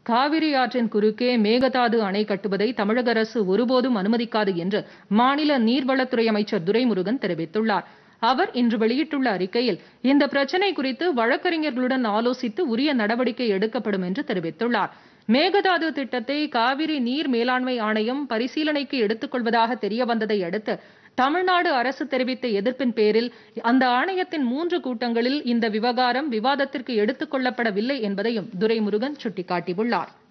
காவிரி ஆற்றின் குறுக்கே மேகதாது அணை கட்டுவதை தமிழக அரசு ஒருபோதும் அனுமதிக்காது என்று மாநில நீர்வளத்துறை அமைச்சர் துரைமுருகன் தெரிவித்துள்ளார் அவர் இன்று வெளியிட்டுள்ள அறிக்கையில் இந்த பிரச்சினை குறித்து வழக்கறிஞர்களுடன் ஆலோசித்து உரிய நடவடிக்கை எடுக்கப்படும் என்று தெரிவித்துள்ளார் மேகதாது திட்டத்தை காவிரி நீர் மேலாண்மை ஆணையம் பரிசீலனைக்கு எடுத்துக்கொள்வதாக தெரிய வந்ததை அடுத்து தமிழ்நாடு அரசு தெரிவித்த எதிர்ப்பின் பேரில் அந்த ஆணையத்தின் மூன்று கூட்டங்களில் இந்த விவகாரம் விவாதத்திற்கு எடுத்துக் கொள்ளப்படவில்லை என்பதையும் துரைமுருகன் சுட்டிக்காட்டியுள்ளார்